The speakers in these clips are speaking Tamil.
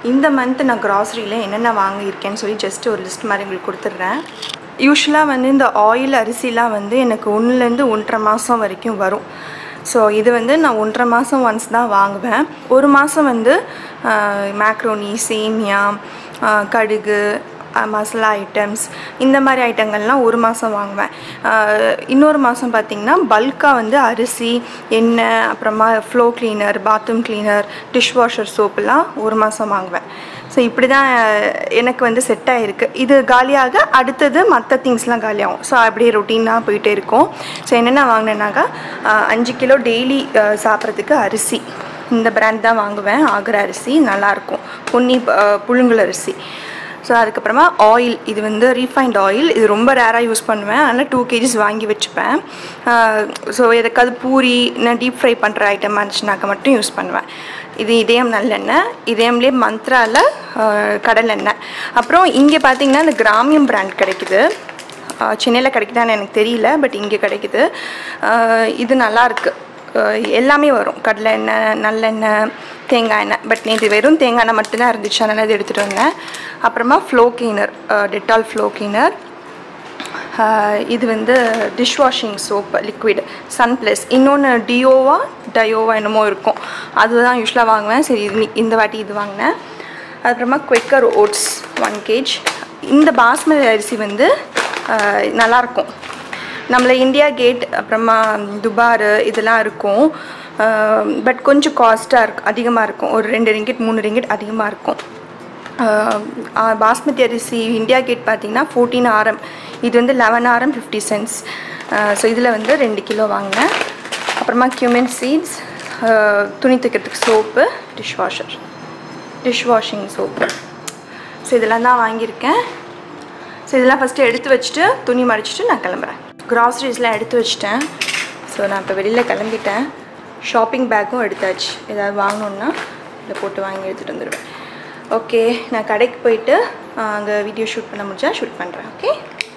இந்த மந்த் நான் க்ராசரியில் என்னென்ன வாங்கியிருக்கேன்னு சொல்லி ஜஸ்ட் ஒரு லிஸ்ட் மாதிரி உங்களுக்கு கொடுத்துட்றேன் யூஸ்வலாக வந்து இந்த ஆயில் அரிசிலாம் வந்து எனக்கு ஒன்றுலேருந்து ஒன்றரை மாதம் வரைக்கும் வரும் ஸோ இது வந்து நான் ஒன்றரை மாதம் ஒன்ஸ் தான் வாங்குவேன் ஒரு மாதம் வந்து மேக்ரோனி சேமியா ஆஹ் கடுகு அஹ் மசாலா ஐட்டம்ஸ் இந்த மாதிரி ஐட்டங்கள்லாம் ஒரு மாதம் வாங்குவேன் ஆஹ் இன்னொரு மாதம் பார்த்திங்கன்னா பல்காக வந்து அரிசி எண்ணெய் அப்புறமா floor cleaner bathroom cleaner dish washer சோப்புலாம் ஒரு மாதம் வாங்குவேன் ஸோ இப்படி தான் எனக்கு வந்து செட் ஆகிருக்கு இது காலியாக அடுத்தது மற்ற திங்ஸ்லாம் காலியாகும் ஸோ அப்படியே ரொட்டீனாக போயிட்டே இருக்கும் ஸோ என்னென்ன வாங்கினேன்னாக்கா ஆஹ் அஞ்சு கிலோ டெய்லி சாப்பிட்றதுக்கு அரிசி இந்த பிராண்ட் தான் வாங்குவேன் ஆகிற அரிசி நல்லாயிருக்கும் பொன்னி ஆஹ் புழுங்கல் அரிசி ஸோ அதுக்கப்புறமா ஆயில் இது வந்து ரீஃபைண்ட் ஆயில் இது ரொம்ப ரேராக யூஸ் பண்ணுவேன் அதனால் டூ கேஜிஸ் வாங்கி வச்சுப்பேன் ஸோ எதுக்காவது பூரி இல்லை டீப் ஃப்ரை பண்ணுற ஐட்டமாக இருந்துச்சுனாக்கா மட்டும் யூஸ் பண்ணுவேன் இது இதயம் நல்லெண்ணெய் இதயம்லேயே மந்த்ராவில் கடலெண்ணெய் அப்புறம் இங்கே பார்த்தீங்கன்னா இந்த கிராமியம் பிராண்ட் கிடைக்குது ஆஹ் சென்னையில் கிடைக்குதான்னு எனக்கு தெரியல பட் இங்கே கிடைக்குது ஆஹ் இது நல்லாயிருக்கு எல்லாமே வரும் கடலை எண்ணெய் நல்லெண்ணெய் தேங்காய் எண்ணெய் பட் நேற்று வெறும் தேங்காய் எண்ணெய் மட்டும்தான் இருந்துச்சு அதனால் அது எடுத்துகிட்டு வந்தேன் அப்புறமா floor cleaner Dettol floor cleaner இது வந்து dish washing soap liquid sun plus இன்னொன்று டியோவா டயோவா என்னமோ இருக்கும் அதுதான் யூஸ்வலாக வாங்குவேன் சரி இது இந்த வாட்டி இது வாங்கினேன் அதுக்கப்புறமா குவிக்கர் ஓட்ஸ் ஒன் கேஜ் இந்த பாஸ்மதி அரிசி வந்து ஆஹ், நல்லாயிருக்கும் நம்மள இந்தியா கேட் அப்புறமா துபார் இதெல்லாம் இருக்கும் பட் கொஞ்சம் காஸ்ட்டாக இருக்கும் அதிகமாக இருக்கும் ஒரு ரெண்டு ரிங்கிட் மூணு ரிங்கிட் அதிகமாக இருக்கும் ஆஹ் ஆஹ் பாஸ்மதி அரிசி இந்தியா கேட் பார்த்தீங்கன்னா ஃபோர்டீன் ஆரம் இது வந்து லெவன் ஆரம் ஃபிஃப்டி சென்ட்ஸ் ஸோ இதில் வந்து ரெண்டு கிலோ வாங்கினேன் அப்புறமா கியூமின் சீட்ஸ் துணி தைக்கிறதுக்கு soap dish washer dish washing soap so இதெல்லாம் தான் வாங்கியிருக்கேன் ஸோ இதெல்லாம் ஃபஸ்ட்டு எடுத்து வச்சுட்டு துணி மடிச்சிட்டு நான் கிளம்புறேன் க்ராசரிஸ்லாம் எடுத்து வச்சிட்டேன் ஸோ நான் இப்போ வெளியில் கிளம்பிட்டேன் ஷாப்பிங் பேக்கும் எடுத்தாச்சு ஏதாவது வாங்கணுன்னா இதில் போட்டு வாங்கி எடுத்துகிட்டு வந்துடுவேன் ஓகே நான் கடைக்கு போயிட்டு அங்கே வீடியோ ஷூட் பண்ண முடிஞ்சா ஷூட் பண்ணுறேன் ஓகே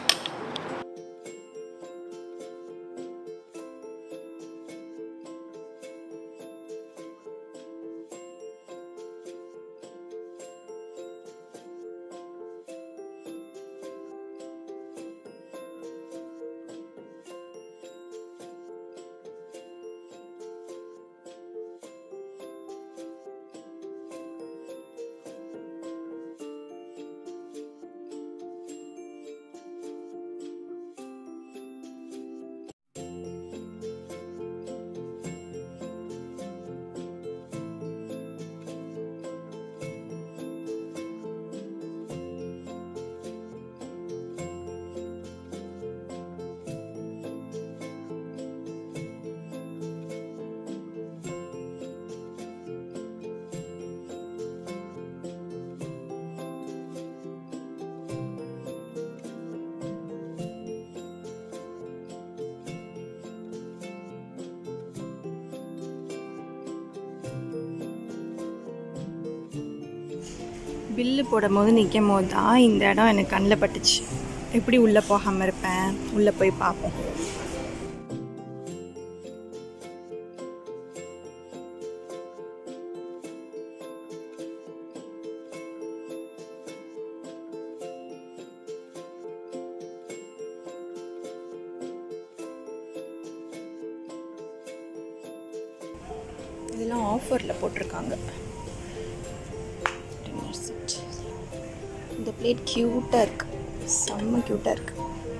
பில்லு போடும் போது நிற்கும் போது தான் இந்த இடம் எனக்கு கண்ணில் பட்டுச்சு எப்படி உள்ளே போகாமல் இருப்பேன் உள்ளே போய் பார்ப்போம் இதெல்லாம் ஆஃபரில் போட்டிருக்காங்க டின்னர் செட் இந்த பிளேட் க்யூட்டாக இருக்கு செம்ம க்யூட்டாக இருக்கு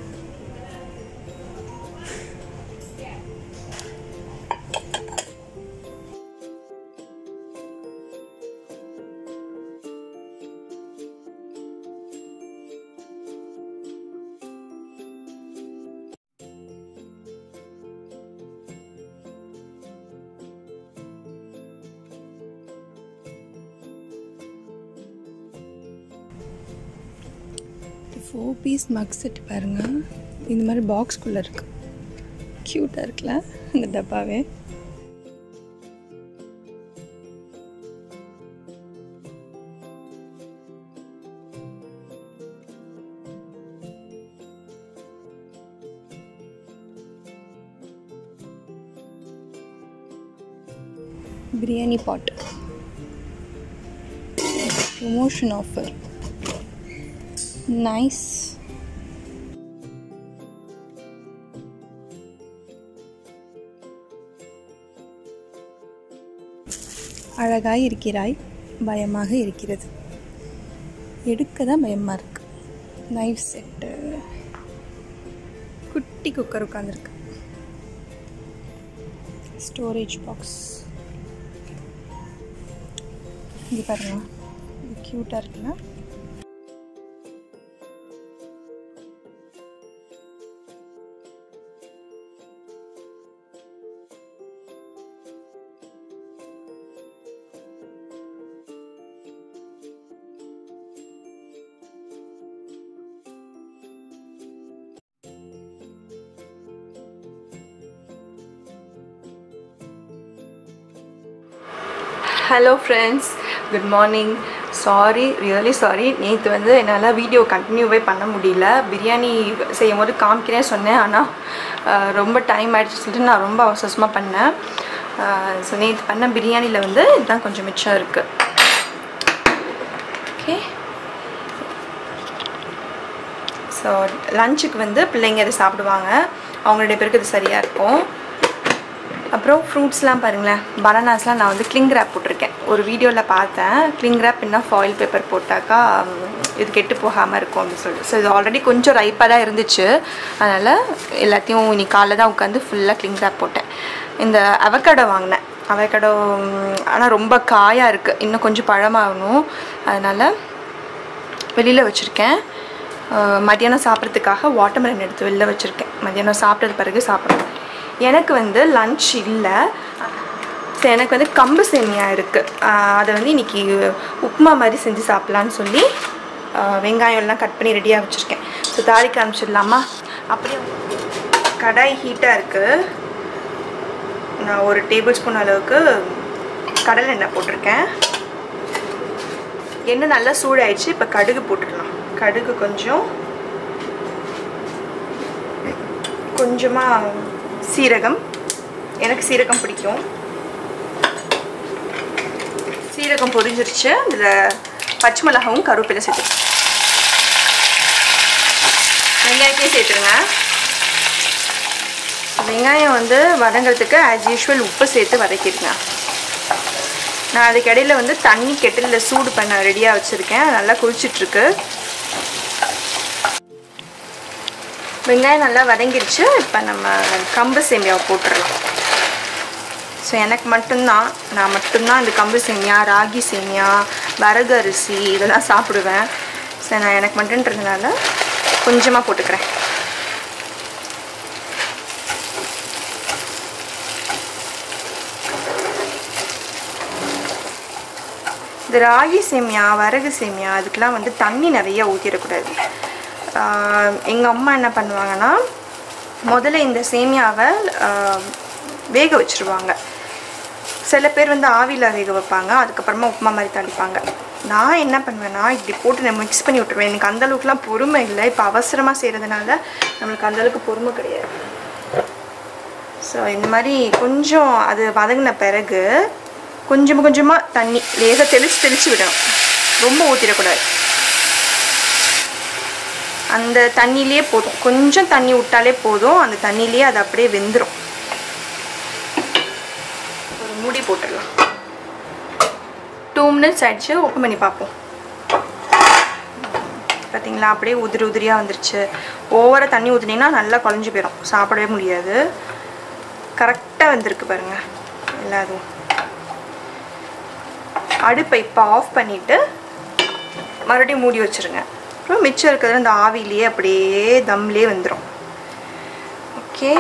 ஃபோர் பீஸ் மக் செட் பாருங்கள் இந்த மாதிரி பாக்ஸ்குள்ளே இருக்கு க்யூட்டாக இருக்குல்ல இந்த டப்பாவே biryani pot promotion offer nice அழகாய் இருக்கிறாய் பயமாக இருக்கிறது எடுக்க தான் பயமாக இருக்கு நைஃப் செட்டு குட்டி குக்கர் உட்காந்துருக்கு ஸ்டோரேஜ் பாக்ஸ் இது பாருங்க க்யூட்டாக இருக்குல்ல hello friends good morning sorry really sorry நேற்று வந்து என்னால் வீடியோ கண்டினியூவே பண்ண முடியல பிரியாணி செய்யும் போது காமிக்கிறேன் சொன்னேன் ஆனால் அஹ், ரொம்ப டைம் ஆயிடுச்சு சொல்லிட்டு நான் ரொம்ப அவசரமாக பண்ணேன் ஸோ நேற்று பண்ண பிரியாணியில் வந்து இதுதான் கொஞ்சம் மிச்சம் இருக்குது ஓகே ஸோ லஞ்சுக்கு வந்து பிள்ளைங்க இதை சாப்பிடுவாங்க அவங்களுடைய பேருக்கு இது சரியாக இருக்கும் அப்புறம் ஃப்ரூட்ஸ்லாம் பாருங்களேன் பனானாஸ்லாம் நான் வந்து கிளிங் ரேப் போட்டிருக்கேன் ஒரு வீடியோவில் பார்த்தேன் கிளிங் ரேப் என்ன ஃபாயில் பேப்பர் போட்டாக்கா ம், இது கெட்டு போகாமல் இருக்கும் அப்படின்னு சொல்லிட்டு ஸோ இது ஆல்ரெடி கொஞ்சம் ரைப்பாக தான் இருந்துச்சு அதனால் எல்லாத்தையும் இன்னைக்கு காலைல தான் உட்காந்து ஃபுல்லாக கிளிங் ரேப் போட்டேன் இந்த அவக்கடோ வாங்கினேன் அவக்கடோ ஆனால் ரொம்ப காயாக இருக்குது இன்னும் கொஞ்சம் பழமாகணும் அதனால் வெளியில் வச்சுருக்கேன் அஹ் மத்தியானம் சாப்பிட்றதுக்காக வாட்டர்மெலன் எடுத்து வெளில வச்சுருக்கேன் மத்தியானம் சாப்பிட்டது பிறகு சாப்பிடணும் எனக்கு வந்து லன்ச் இல்லை ஸோ எனக்கு வந்து கம்பு சேமியா இருக்குது அதை வந்து இன்னைக்கு உப்புமா மாதிரி செஞ்சு சாப்பிட்லான்னு சொல்லி அஹ் வெங்காயம் எல்லாம் கட் பண்ணி ரெடியாக வச்சுருக்கேன் ஸோ தாளிக்க ஆரம்பிச்சிடலாமா அப்படியே கடாய் ஹீட்டாக இருக்குது நான் ஒரு டேபிள் ஸ்பூன் அளவுக்கு கடலை எண்ணெய் போட்டிருக்கேன் எண்ணெய் நல்லா சூடாயிடுச்சு இப்போ கடுகு போட்டுடலாம் கடுகு கொஞ்சம் கொஞ்சமாக சீரகம் எனக்கு சீரகம் பிடிக்கும் சீரகம் பொரிஞ்சிருச்சு இதில் பச்சை மிளகாவும் கருவேப்பிலை சேர்த்து வெங்காயத்தையும் சேர்த்துருங்க வெங்காயம் வந்து வதங்கிறதுக்கு ஆஸ் யூஷுவல் உப்பு சேர்த்து வதக்கிடுங்க நான் அதுக்கு இடையில வந்து தண்ணி கெட்டிலில் சூடு பண்ண ரெடியாக வச்சுருக்கேன் நல்லா கொதிச்சிட்ருக்கு வெங்காயம் நல்லா வதங்கிடுச்சு இப்போ நம்ம கம்பு சேமியாவை போட்டுடலாம் ஸோ எனக்கு மட்டும்தான் நான் மட்டும்தான் இந்த கம்பு சேமியா ராகி சேமியா வரகு அரிசி இதெல்லாம் சாப்பிடுவேன் ஸோ நான் எனக்கு மட்டுன்றதுனால கொஞ்சமாக போட்டுக்கிறேன் இந்த ராகி சேமியா வரகு சேமியா அதுக்கெலாம் வந்து தண்ணி நிறைய ஊற்றிடக்கூடாது எங்கள் அம்மா என்ன பண்ணுவாங்கன்னா முதல்ல இந்த சேமியாவை ஆஹ், வேக வச்சுருவாங்க சில பேர் வந்து ஆவியில் வேக வைப்பாங்க அதுக்கப்புறமா உப்புமா மாதிரி தாளிப்பாங்க நான் என்ன பண்ணுவேன்னா இப்படி போட்டு நான் மிக்ஸ் பண்ணி விட்டுருவேன் எனக்கு அந்த அளவுக்குலாம் பொறுமை இல்லை இப்போ அவசரமாக செய்கிறதுனால நம்மளுக்கு அந்த அளவுக்கு பொறுமை கிடையாது ஸோ இந்த மாதிரி கொஞ்சம் அது வதங்கின பிறகு கொஞ்சம் கொஞ்சமாக தண்ணி லேசாக தெளித்து தெளித்து விடணும் ரொம்ப ஊற்றிடக்கூடாது அந்த தண்ணியிலே போதும் கொஞ்சம் தண்ணி விட்டாலே போதும் அந்த தண்ணியிலே அது அப்படியே வெந்துடும் ஒரு மூடி போட்டுடலாம் டூ மினிட்ஸ் ஆயிடுச்சு ஓப்பன் பண்ணி பார்ப்போம் பார்த்தீங்களா அப்படியே உதிரி உதிரியாக வந்துருச்சு ஓவராக தண்ணி ஊற்றுனீங்கன்னா நல்லா குழஞ்சி போயிடும் சாப்பிடவே முடியாது கரெக்டாக வந்திருக்கு பாருங்க எல்லாதும் அடுப்பை இப்போ ஆஃப் பண்ணிவிட்டு மறுபடியும் மூடி வச்சுருங்க அப்புறம் மிச்சம் இருக்கிறது அந்த ஆவிலேயே அப்படியே தம்லேயே வந்துடும் ஓகே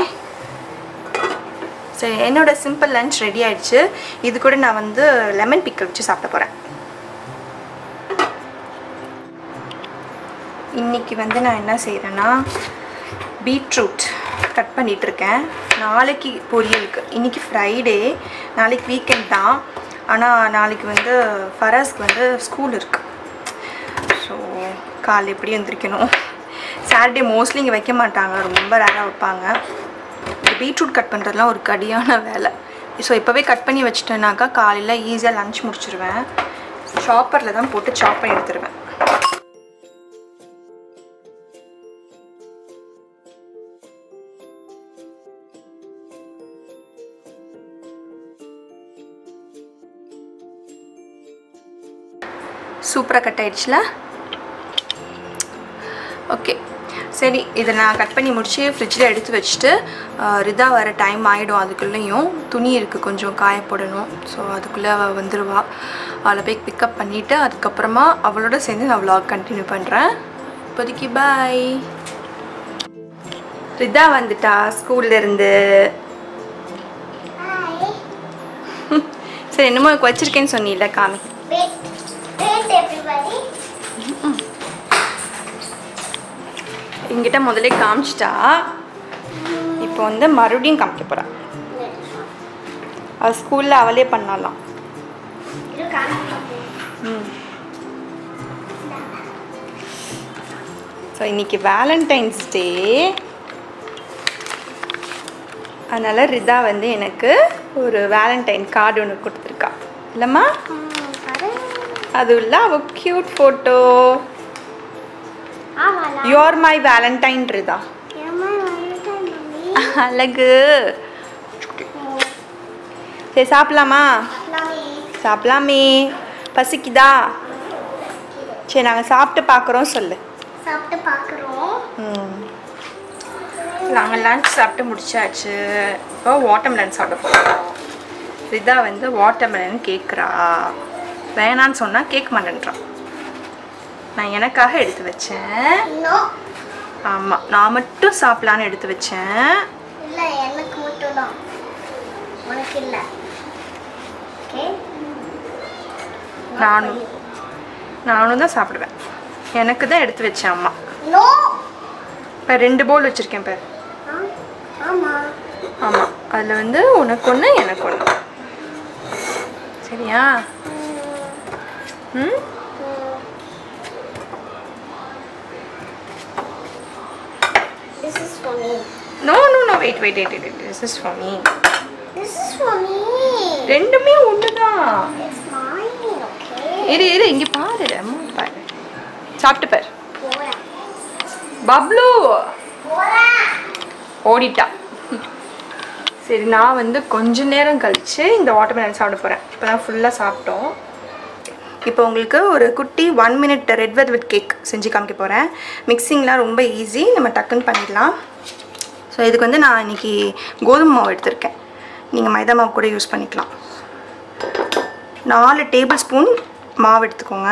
சரி என்னோட சிம்பிள் லன்ச் ரெடி ஆயிடுச்சு இது கூட நான் வந்து லெமன் பிக்கல் வச்சு சாப்பிட போகிறேன் இன்னைக்கு வந்து நான் என்ன செய்கிறேன்னா பீட்ரூட் கட் பண்ணிட்டு இருக்கேன் நாளைக்கு பொரியலுக்கு இன்னைக்கு ஃப்ரைடே நாளைக்கு வீக்கெண்ட் தான் ஆனால் நாளைக்கு வந்து ஃபராஸ்க்கு வந்து ஸ்கூல் இருக்குது ஸோ காலை எப்படி எந்திரிக்கணும் சாட்டர்டே மோஸ்ட்லி இங்கே வைக்க மாட்டாங்க ரொம்ப ரேராக வைப்பாங்க இந்த பீட்ரூட் கட் பண்ணுறதுலாம் ஒரு கடியான வேலை ஸோ இப்போவே கட் பண்ணி வச்சிட்டேனாக்கா காலையில் ஈஸியாக லஞ்ச் முடிச்சிருவேன் சாப்பரில் தான் போட்டு சாப் பண்ணி எடுத்துருவேன் சூப்பராக கட் ஆயிடுச்சுல ஓகே சரி இதை நான் கட் பண்ணி முடிச்சு ஃப்ரிட்ஜில் எடுத்து வச்சுட்டு ஆஹ், ரிதா வர டைம் ஆகிடும் அதுக்குள்ளேயும் துணி இருக்குது கொஞ்சம் காய போடணும் ஸோ அதுக்குள்ளே அவள் வந்துடுவா அவளை போய் பிக்கப் பண்ணிவிட்டு அதுக்கப்புறமா அவளோட சேர்ந்து நான் vlog கண்டினியூ பண்ணுறேன் இப்போதைக்கு பாய் ரிதா வந்துட்டா ஸ்கூல்ல இருந்து Hi. சரி என்னமோ எனக்கு வச்சிருக்கேன்னு சொன்னீல்ல காமி Wait. Wait, everybody. என்கிட்ட முதல்ல காமிச்சிட்டா இப்போ வந்து மறுபடியும் காமிக்க போறா அது ஸ்கூலில் அவளே பண்ணலாம் இது காமிக்கிறேன். ம் ஸோ இன்னைக்கு வேலண்டைன்ஸ் டே அதனால் ரிதா வந்து எனக்கு ஒரு வேலண்டைன் கார்டு ஒன்று கொடுத்துருக்கா இல்லைம்மா ம், பாரு. அது உள்ள அவ க்யூட் ஃபோட்டோ ஆமாடா. யோர் மை வேலண்டைன் ரிதா ஏம்மா வந்துட்டேன் மம்மி? அழகு சரி சாப்பிடலாமா மம்மி. சாப்பிடலாமே பசிக்குதா சரி நாங்கள் சாப்பிட்டு பார்க்குறோம் சொல்லு சாப்பிட்டு பார்க்குறோம் ம் நாங்கள் லன்ச் சாப்பிட்டு முடிச்சாச்சு இப்போ வாட்டர்மெலன் சாப்பிட போகிறோம் ரிதா வந்து வாட்டர்மெலன் கேட்குறா வேணான்னு சொன்னால் கேட்க மாட்டேன்றான் நான் எனக்காக எடுத்து வச்சேன் இன்னும் ஆமாம் நான் மட்டும் சாப்பிட்லான்னு எடுத்து வச்சேன் இல்லை எனக்கு மட்டும் தான் உனக்கு இல்லை ஓகே நானும் நானும் தான் சாப்பிடுவேன் எனக்கு தான் எடுத்து வச்சேன் அம்மா நோ இப்போ ரெண்டு பவுல் வச்சுருக்கேன் இப்போ ஆமா ஆமாம் அதில் வந்து உனக்கு ஒன்று எனக்கு ஒன்று சரியா ம் this is for me no no no wait wait wait wait this is for me this is for me ரெண்டுமே ஒன்று தான் இட்ஸ் மைன் ஓகே இரு இரு இங்கே பாரு அம்மா பாரு சாப்பிட்டு பாரு போறேன் பப்ளு போறேன் ஓடிட்டா சரி நான் வந்து கொஞ்ச நேரம் கழிச்சு இந்த வாட்டர்மெலன் சாப்பிட போகிறேன் இப்போ தான் ஃபுல்லாக சாப்பிட்டோம் இப்போ உங்களுக்கு ஒரு குட்டி one minute red velvet cake செஞ்சு காமிக்க போகிறேன் மிக்சிங்லாம் ரொம்ப ஈஸி நம்ம டக்குன்னு பண்ணிடலாம் ஸோ இதுக்கு வந்து நான் இன்னைக்கு கோதுமை மாவு எடுத்திருக்கேன் நீங்கள் மைதா மாவு கூட யூஸ் பண்ணிக்கலாம் நாலு டேபிள் ஸ்பூன் மாவு எடுத்துக்கோங்க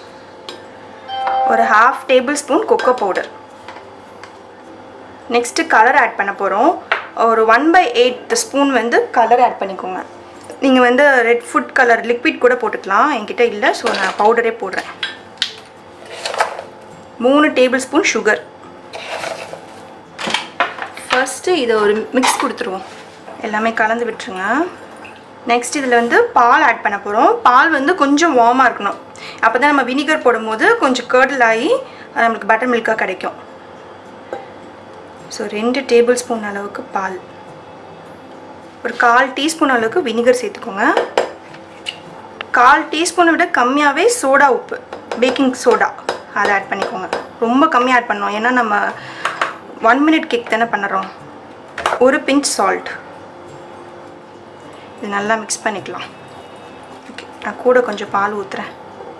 ஒரு half tablespoon cocoa powder next colour add பண்ண போகிறோம் ஒரு ஒன் பை எயிட் ஸ்பூன் வந்து கலர் ஆட் பண்ணிக்கோங்க நீங்கள் வந்து ரெட் ஃபுட் கலர் லிக்விட் கூட போட்டுக்கலாம் என்கிட்ட இல்லை ஸோ நான் பவுடரே போடுறேன் மூணு டேபிள் ஸ்பூன் சுகர் ஃபர்ஸ்ட்டு இதை ஒரு மிக்ஸ் கொடுத்துருவோம் எல்லாமே கலந்து விட்டுருங்க நெக்ஸ்ட் இதில் வந்து பால் ஆட் பண்ண போகிறோம் பால் வந்து கொஞ்சம் வார்மாக இருக்கணும் அப்போ தான் நம்ம வினிகர் போடும்போது கொஞ்சம் கேர்டில் ஆகி அது நம்மளுக்கு பட்டர் மில்காக கிடைக்கும் ஸோ ரெண்டு டேபிள் ஸ்பூன் அளவுக்கு பால் ஒரு கால் டீஸ்பூன் அளவுக்கு வினிகர் சேர்த்துக்கோங்க கால் டீஸ்பூனை விட கம்மியாகவே சோடா உப்பு பேக்கிங் சோடா அதை ஆட் பண்ணிக்கோங்க ரொம்ப கம்மியாக ஆட் பண்ணோம் ஏன்னா நம்ம ஒன் மினிட் கேக் தானே பண்ணுறோம் ஒரு பிஞ்ச் சால்ட் இது நல்லா மிக்ஸ் பண்ணிக்கலாம் ஓகே நான் கூட கொஞ்சம் பால் ஊற்றுறேன்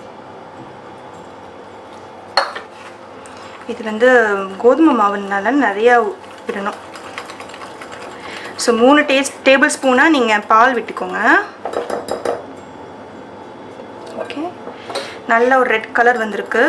இது வந்து கோதுமை மாவுனால நிறையா விடணும் ஸோ மூணு டேஸ் டேபிள் ஸ்பூனாக நீங்கள் பால் விட்டுக்கோங்க ஓகே நல்ல ஒரு ரெட் கலர் வந்திருக்கு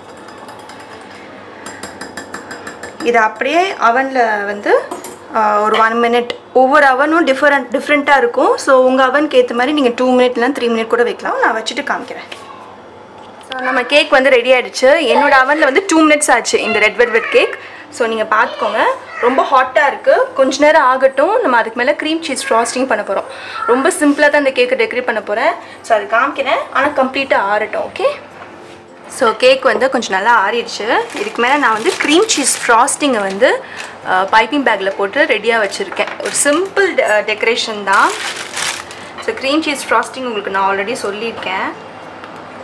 இதை அப்படியே அவனில் வந்து ஆஹ், ஒரு ஒன் மினிட் ஒவ்வொரு அவனும் டிஃபரெண்ட் டிஃப்ரெண்ட்டாக இருக்கும் ஸோ உங்கள் அவனுக்கு ஏற்ற மாதிரி நீங்கள் டூ மினிட் இல்லை த்ரீ மினிட் கூட வைக்கலாம் நான் வச்சுட்டு காமிக்கிறேன் ஸோ நம்ம கேக் வந்து ரெடி ஆயிடுச்சு என்னோட அவனில் வந்து டூ மினிட்ஸ் ஆச்சு இந்த ரெட் வெல்வெட் கேக் ஸோ நீங்கள் பார்த்துக்கோங்க ரொம்ப ஹாட்டாக இருக்குது கொஞ்ச நேரம் ஆகட்டும் நம்ம அதுக்கு மேலே க்ரீம் சீஸ் ஃப்ராஸ்டிங் பண்ண போகிறோம் ரொம்ப சிம்பிளாக தான் இந்த கேக்கை டெக்கரேட் பண்ண போகிறேன் ஸோ அது காமிக்கிறேன் ஆனால் கம்ப்ளீட்டாக ஆறட்டும் ஓகே ஸோ கேக் வந்து கொஞ்சம் நல்லா ஆறிடுச்சு இதுக்கு மேலே நான் வந்து க்ரீம் சீஸ் ஃப்ராஸ்டிங்கை வந்து பைப்பிங் பேக்கில் போட்டு ரெடியாக வச்சுருக்கேன் ஒரு சிம்பிள் டெக்கரேஷன் தான் ஸோ க்ரீம் சீஸ் ஃப்ராஸ்டிங் உங்களுக்கு நான் ஆல்ரெடி சொல்லியிருக்கேன்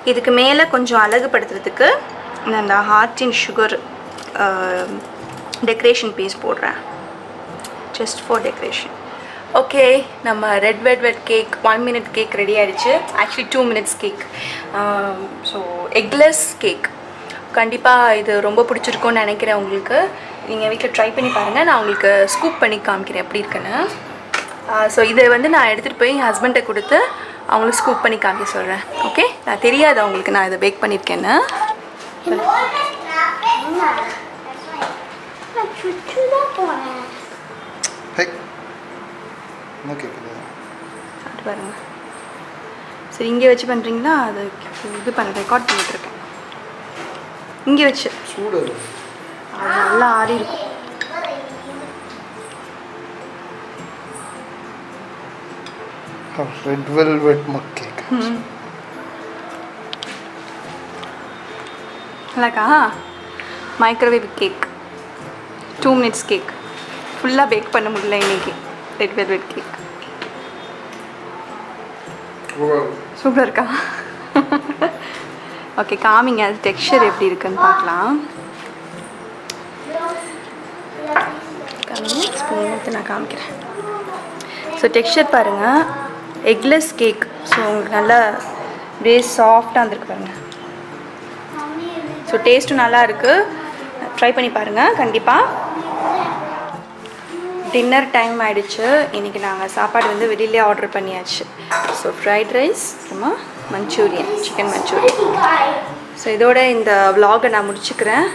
இதுக்கு மேலே கொஞ்சம் அழகுபடுத்துறதுக்கு நான் இந்த heart and sugar decoration piece போடுறேன் ஜஸ்ட் ஃபார் டெக்கரேஷன் ஓகே நம்ம red velvet cake one minute cake ready ஆயிடுச்சு actually two minutes cake so eggless cake கண்டிப்பாக இது ரொம்ப பிடிச்சிருக்கும்னு நினைக்கிறேன் உங்களுக்கு நீங்கள் வீட்டில் ட்ரை பண்ணி பாருங்கள் நான் உங்களுக்கு ஸ்கூப் பண்ணி காமிக்கிறேன் எப்படி இருக்குன்னு ஸோ இதை வந்து நான் எடுத்துகிட்டு போய் என் ஹஸ்பண்ட்டை கொடுத்து அவங்களுக்கு ஸ்கூப் பண்ணி காமிக்க சொல்கிறேன் ஓகே நான் தெரியாது அவங்களுக்கு நான் இதை பேக் பண்ணியிருக்கேன்னு நான் சுற்றி தான் போனேன் ஹே என்ன கேட்குது சாப்பிட்டு பாருங்க சரி இங்கே வச்சு பண்ணுறீங்களா அது இது பண்ண ரெக்கார்ட் பண்ணிகிட்ருக்கேன் இங்கே வச்சு சூடு அது நல்லா ஆறி இருக்கும் ரெட் வெல்வெட் மக் கேக் நல்லாக்கா microwave cake two minutes cake ஃபுல்லாக பேக் பண்ண முடியல இன்னைக்கு ரெட் வெல்வெட் கேக் சூப்பராக இருக்கா ஓகே காமிங்க அது டெக்ஸ்சர் எப்படி இருக்குன்னு பார்க்கலாம் காமிங்க ஸ்பூன் எடுத்து நான் காமிக்கிறேன் ஸோ டெக்ஸ்சர் பாருங்கள் எக்லெஸ் கேக் ஸோ உங்களுக்கு நல்லா அப்படியே சாஃப்டாக இருந்திருக்கு பாருங்கள் ஸோ டேஸ்ட்டும் நல்லா இருக்குது ட்ரை பண்ணி பாருங்கள் கண்டிப்பாக டின்னர் டைம் ஆயிடுச்சு இன்றைக்கி நாங்கள் சாப்பாடு வந்து வெளியிலே ஆர்டர் பண்ணியாச்சு ஸோ ஃப்ரைட் ரைஸ் அப்புறமா மஞ்சூரியன் சிக்கன் மஞ்சூரியன் ஸோ இதோட இந்த vlog-அ நான் முடிச்சுக்கிறேன்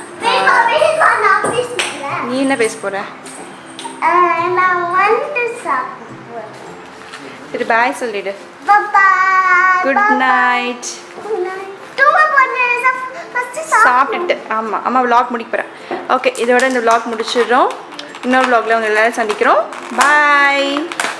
நீ என்ன பேச போகிற நான் வந்து சாப்பிடுவேன் சரி பாய் சொல்லிடு Bye-bye. Good Bye-bye. Night Good night. தூங்க போனேன். First சாப்பிட்டு சாப்பிட்டுட்டு ஆமாம் அம்மா vlog முடிக்க போகிறேன் ஓகே இதோட இந்த vlog முடிச்சிடுறோம் இன்னொரு vlogல உங்க எல்லாரும் சந்திக்கிறோம் பாய்